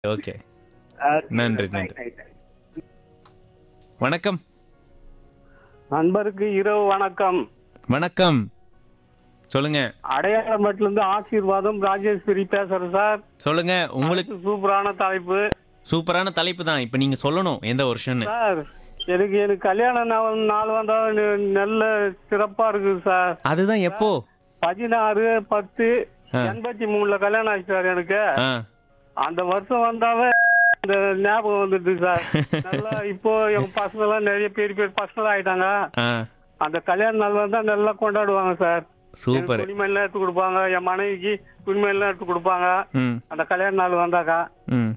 Okay நன்றி, நன்றி. வணக்கம் நண்பருக்கு இரவு வணக்கம் வணக்கம் சொல்லுங்க அடையாளமட்டில இருந்து ஆசீர்வாதம் ராஜேஸ்வரி பேசுறேன் சார் சொல்லுங்க உங்களுக்கு அடுத்து சூப்பரான தலைப்பு சூப்பரான தலைப்பு தான் இப்போ நீங்க சொல்லணும் எந்த வருஷம்னு சார் எனக்கு எனக்கு கல்யாண நாள் நாள் வந்தா நெ- நல்ல சிறப்பா இருக்குது சார் அதுதான் எப்போ பதினாறு பத்து ஆ. எண்பத்தி மூணுல கல்யாணம் ஆச்சு சார் எனக்கு ஆ அந்த வருஷம் வந்தாவே இந்த ஞாபகம் வந்துட்டு சார் நல்லா இப்போ எங்க பசங்க எல்லாம் நிறைய பெரிய பெரிய பசங்க ஆயிட்டாங்க ஆ அந்த கல்யாண நாள் வந்தா நல்லா கொண்டாடுவாங்க சார் சூப்பர் துணிமணிலாம் எடுத்து கொடுப்பாங்க என் மனைவிக்கு துணிமணிலாம் எடுத்து கொடுப்பாங்க ம் அந்த கல்யாண நாள் வந்தாக்கா ம்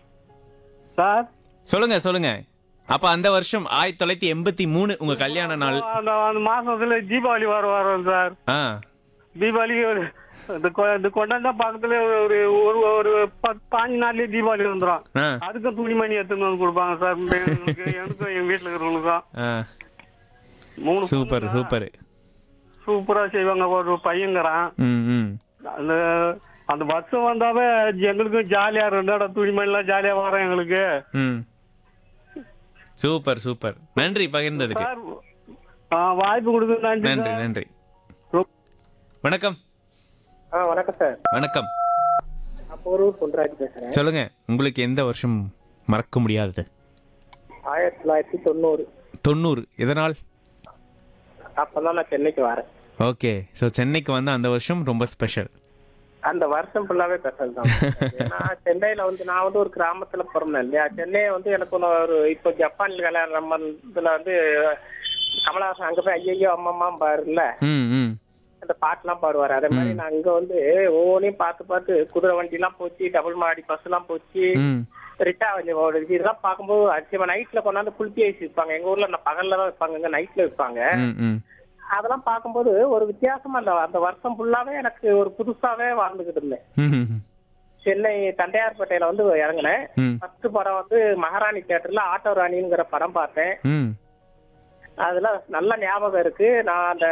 சார் சொல்லுங்க சொல்லுங்க அப்ப அந்த வருஷம் ஆயிரத்தி தொள்ளாயிரத்தி எண்பத்தி மூணு உங்க கல்யாண நாள் அந்த அந்த மாசத்துல தீபாவளி வர வரோம் சார் ஆ தீபாவளி ஒரு இந்த கொ- இந்த கொண்டாந்தா பக்கத்துல ஒரு ஒரு ஒரு பத்து பாஞ்சு நாள்லயே தீபாவளி வந்துடும் ஆ அதுக்கும் துணிமணி எடுத்துன்னு வந்து கொடுப்பாங்க சார் எனக்கு எனக்கும் எங்க வீட்டுல இருக்கிறவங்களுக்கும் ஆ மூணு சூப்பர் பொண்ணுங்க. சூப்பர் சூப்பரா செய்வாங்க ஒரு பையங்கிறான் ம் ம் அந்த அந்த வருஷம் வந்தாவே எங்களுக்கும் ஜாலியா ரெண்டு இடம் துணிமணி எல்லாம் ஜாலியா வரும் எங்களுக்கு ம் சூப்பர் சூப்பர் நன்றி பகிர்ந்ததுக்கு சார் ஆ, வாய்ப்பு கொடுத்து நன்றி நன்றி சார். நன்றி ரொ- வணக்கம் ஆ வணக்கம் சார் வணக்கம் நான் போரூர் பொன்ராஜ் பேசுறேன் சொல்லுங்க உங்களுக்கு எந்த வருஷம் மறக்க முடியாதது ஆயிரத்தி தொள்ளாயிரத்தி தொண்ணூறு தொண்ணூறு எதனால் அப்பதான் நான் சென்னைக்கு வரேன் ஓகே ஸோ சென்னைக்கு வந்து அந்த வருஷம் ரொம்ப ஸ்பெஷல் அந்த வருஷம் ஃபுல்லாவே ஸ்பெஷல் தான் ஏன்னா சென்னையில வந்து நான் வந்து ஒரு கிராமத்துல பிறந்தேன் இல்லையா சென்னை வந்து எனக்கு ஒண்ணு ஒரு இப்போ ஜப்பான்ல கல்யாணம் நம்ம இதுல வந்து கமலஹாசன் அங்க போய் ஐயோ அம்மம்மா பாருல்ல ம் ம் அந்த பாட்டுலாம் பாடுவாரு அதே மாதிரி நான் அங்க வந்து ஒவ்வொன்றையும் பார்த்து பார்த்து குதிரை வண்டி எல்லாம் போச்சு டபுள் மாடி பஸ் எல்லாம் போச்சு ம் ரிட்டா கொஞ்சம் ஓடுச்சு இதெல்லாம் பார்க்கும்போது அதிகமா நைட்ல கொண்டாந்து குளிப்பி ஐஸ் விற்பாங்க எங்க ஊர்ல நான் பகல்ல தான் விற்பாங்க இங்க நைட்ல விற்பாங்க ம் ம் அதெல்லாம் பார்க்கும்போது ஒரு வித்தியாசமா இல்ல அந்த வருஷம் ஃபுல்லாவே எனக்கு ஒரு புதுசாவே வாழ்ந்துகிட்டு இருந்தேன் ம் ம் சென்னை தண்டையார்பேட்டையில வந்து இறங்கினேன் ம் ஃபர்ஸ்ட் படம் வந்து மகாராணி தியேட்டர்ல ஆட்டோ ராணிங்கிற படம் பார்த்தேன் ம் அதுல நல்ல ஞாபகம் இருக்கு நான் அந்த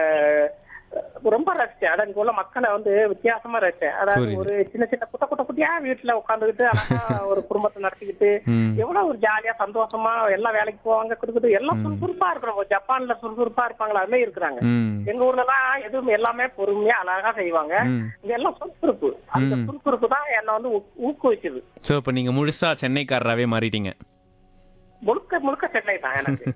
ரொம்ப ரசிச்சேன் அதான் இங்க உள்ள மக்களை வந்து வித்தியாசமா ரசிச்சேன் அதாவது புரியுது. ஒரு சின்ன சின்ன குட்ட குட்ட குட்டியா வீட்டுல உட்காந்துக்கிட்டு அழகா ஒரு குடும்பத்தை நடத்திக்கிட்டு ம் எவ்வளவு ஒரு ஜாலியா சந்தோஷமா எல்லாம் வேலைக்கு போவாங்க கொடுக்குது எல்லாம் சுறுசுறுப்பா இருக்கிறோம் ஜப்பான்ல சுறுசுறுப்பா இருப்பாங்களா அதுமே இருக்கிறாங்க ம் எங்க ஊர்ல எல்லாம் எதுவும் எல்லாமே பொறுமையா அழகா செய்வாங்க ம் இங்க எல்லாம் சுறுசுறுப்பு அந்த சுறுசுறுப்பு தான் என்ன வந்து ஊ- ஊக்குவிச்சது ஸோ இப்போ நீங்கள் முழுசா சென்னைக்காரராகவே மாறிட்டீங்க முழுக்க முழுக்க சென்னை தான் எனக்கு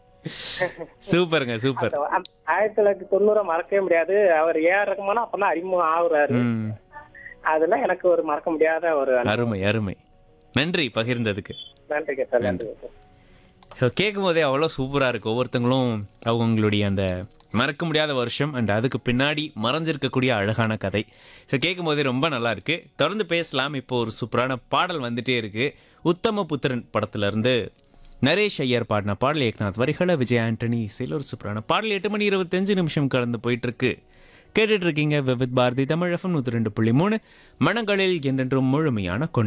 சூப்பருங்க சூப்பர் அந்த- அந்த ஆயிரத்தி தொள்ளாயிரத்தி தொண்ணூறை மறக்கவே முடியாது அவர் ஏஆர் ரகுமானா அப்பதான் அறிமுகம் ஆகுறாரு ம் அதெல்லாம் எனக்கு ஒரு மறக்க முடியாத ஒரு அனுபவம். அருமை அருமை நன்றி பகிர்ந்ததுக்கு நன்றிங்க சார் நன்றிங்க சார் ஸோ கேட்கும் போதே அவ்வளோ சூப்பராக இருக்குது ஒவ்வொருத்தங்களும் அவங்களுடைய அந்த மறக்க முடியாத வருஷம் அண்ட் அதுக்கு பின்னாடி மறைஞ்சிருக்கக்கூடிய அழகான கதை ஸோ கேட்கும் போதே ரொம்ப நல்லா இருக்கு தொடர்ந்து பேசலாம் இப்போ ஒரு சூப்பரான பாடல் வந்துட்டே இருக்கு உத்தம புத்திரன் படத்துல இருந்து நரேஷ் ஐயர் பாடின பாடல் ஏக்நாத் வரிகளை விஜய் ஆண்டனி இசையில் ஒரு சூப்பரான பாடல் எட்டு மணி இருபத்தஞ்சு நிமிஷம் கடந்து போயிட்டு இருக்கு கேட்டுட்டு இருக்கீங்க விவித் பாரதி தமிழ் எஃப்எம் நூற்றி ரெண்டு புள்ளி மூணு மனங்களில் என்றென்றும் முழுமையான கொண்டு